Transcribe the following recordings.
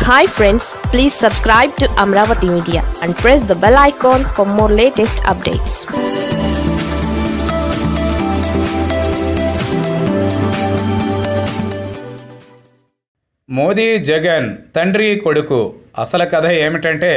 hi friends please subscribe to Amaravati media and press the bell icon for more latest updates Modi Jagan తండ్రి కొడుకు అసలు కథ ఏమిటంటే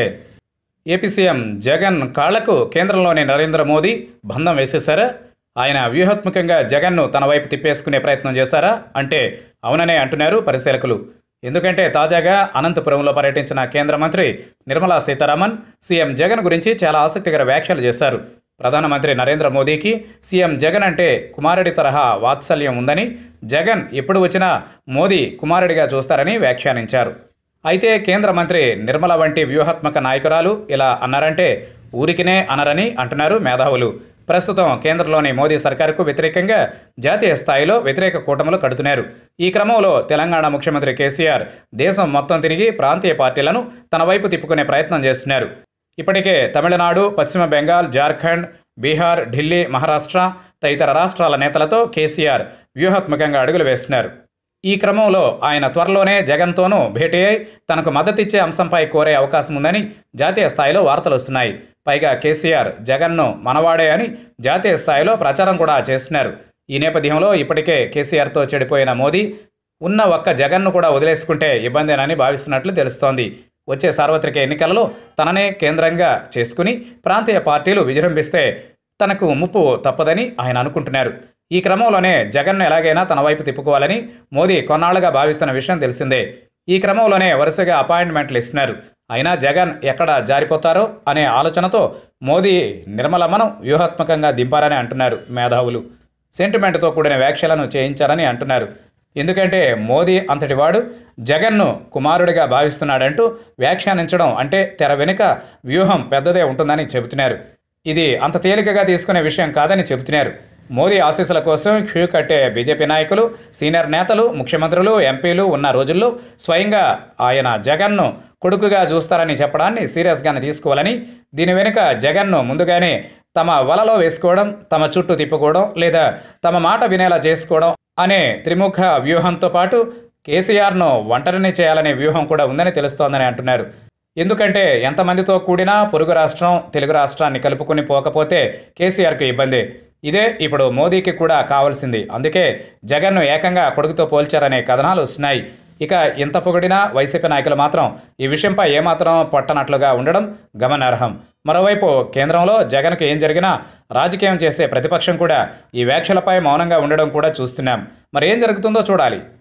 ఏపీ సీఎం జగన్ కాళ్లకు కేంద్రంలోని నరేంద్ర మోదీ బంధం వేసేశారా ఆయన వ్యూహాత్మకంగా జగన్ను తన వైపు తిప్పేసుకునే ప్రయత్నం చేశారా అంటే అవుననే అంటున్నారు పరిశీలకులు ఎందుకంటే తాజాగా అనంతపురంలో పర్యటించిన కేంద్ర మంత్రి నిర్మలా సీతారామన్ సీఎం జగన్ గురించి చాలా ఆసక్తికర వ్యాఖ్యలు చేశారు ప్రధానమంత్రి నరేంద్ర మోదీకి సీఎం జగన్ అంటే కుమారుడి తరహా వాత్సల్యం ఉందని జగన్ ఎప్పుడు వచ్చినా మోదీ కుమారుడిగా చూస్తారని వ్యాఖ్యానించారు అయితే కేంద్ర మంత్రి నిర్మల వంటి వ్యూహాత్మక నాయకురాలు ఇలా అన్నారంటే ఊరికినే అనరని అంటున్నారు మేధావులు ప్రస్తుతం కేంద్రంలోని మోదీ సర్కారుకు వ్యతిరేకంగా జాతీయ స్థాయిలో వ్యతిరేక కూటములు కడుతున్నారు ఈ క్రమంలో తెలంగాణ ముఖ్యమంత్రి కేసీఆర్ దేశం మొత్తం తిరిగి ప్రాంతీయ పార్టీలను తన వైపు తిప్పుకునే ప్రయత్నం చేస్తున్నారు ఇప్పటికే తమిళనాడు పశ్చిమ బెంగాల్ జార్ఖండ్ బీహార్ ఢిల్లీ మహారాష్ట్ర తదితర రాష్ట్రాల నేతలతో కేసీఆర్ వ్యూహాత్మకంగా అడుగులు వేస్తున్నారు ఈ క్రమంలో ఆయన త్వరలోనే జగన్తోనూ భేటీ అయి తనకు మద్దతిచ్చే అంశంపై కోరే అవకాశం ఉందని జాతీయ స్థాయిలో వార్తలు వస్తున్నాయి పైగా కేసీఆర్ జగన్ను మనవాడే అని జాతీయ స్థాయిలో ప్రచారం కూడా చేస్తున్నారు ఈ నేపథ్యంలో ఇప్పటికే కేసీఆర్తో చెడిపోయిన మోదీ ఉన్న ఒక్క జగన్ను కూడా వదిలేసుకుంటే ఇబ్బందేనని భావిస్తున్నట్లు తెలుస్తోంది వచ్చే సార్వత్రిక ఎన్నికలలో తననే కేంద్రంగా చేసుకుని ప్రాంతీయ పార్టీలు విజృంభిస్తే తనకు ముప్పు తప్పదని ఆయన అనుకుంటున్నారు ఈ క్రమంలోనే జగన్ను ఎలాగైనా తన వైపు తిప్పుకోవాలని మోదీ కొన్నాళ్లుగా భావిస్తున్న విషయం తెలిసిందే ఈ క్రమంలోనే వరుసగా అపాయింట్మెంట్లు ఇస్తున్నారు అయినా జగన్ ఎక్కడ జారిపోతారో అనే ఆలోచనతో మోదీ నిర్మలమ్మను వ్యూహాత్మకంగా దింపారని అంటున్నారు మేధావులు సెంటిమెంట్తో కూడిన వ్యాఖ్యలను చేయించారని అంటున్నారు ఎందుకంటే మోదీ అంతటివాడు జగన్ను కుమారుడిగా భావిస్తున్నాడంటూ వ్యాఖ్యానించడం అంటే తెర వెనుక వ్యూహం పెద్దదే ఉంటుందని చెబుతున్నారు ఇది అంత తేలికగా తీసుకునే విషయం కాదని చెబుతున్నారు మోదీ ఆశీస్సుల కోసం క్యూ కట్టే బీజేపీ నాయకులు సీనియర్ నేతలు ముఖ్యమంత్రులు ఎంపీలు ఉన్న రోజుల్లో స్వయంగా ఆయన జగన్ను కొడుకుగా చూస్తారని చెప్పడాన్ని సీరియస్గానే తీసుకోవాలని దీని వెనుక జగన్ను ముందుగానే తమ వలలో వేసుకోవడం తమ చుట్టూ తిప్పుకోవడం లేదా తమ మాట వినేలా చేసుకోవడం అనే త్రిముఖ వ్యూహంతో పాటు కేసీఆర్ను ఒంటరిని చేయాలనే వ్యూహం కూడా ఉందని తెలుస్తోందని అంటున్నారు ఎందుకంటే ఎంతమందితో కూడినా పొరుగు రాష్ట్రం తెలుగు రాష్ట్రాన్ని కలుపుకుని పోకపోతే కేసీఆర్కు ఇబ్బంది ఇదే ఇప్పుడు మోదీకి కూడా కావాల్సింది అందుకే జగన్ను ఏకంగా కొడుకుతో పోల్చారనే కథనాలు వస్తున్నాయి ఇక ఇంత పొగిడినా వైసీపీ నాయకులు మాత్రం ఈ విషయంపై ఏమాత్రం పట్టనట్లుగా ఉండడం గమనార్హం మరోవైపు కేంద్రంలో జగన్కు ఏం జరిగినా రాజకీయం చేసే ప్రతిపక్షం కూడా ఈ వ్యాఖ్యలపై మౌనంగా ఉండడం కూడా చూస్తున్నాం మరి ఏం జరుగుతుందో చూడాలి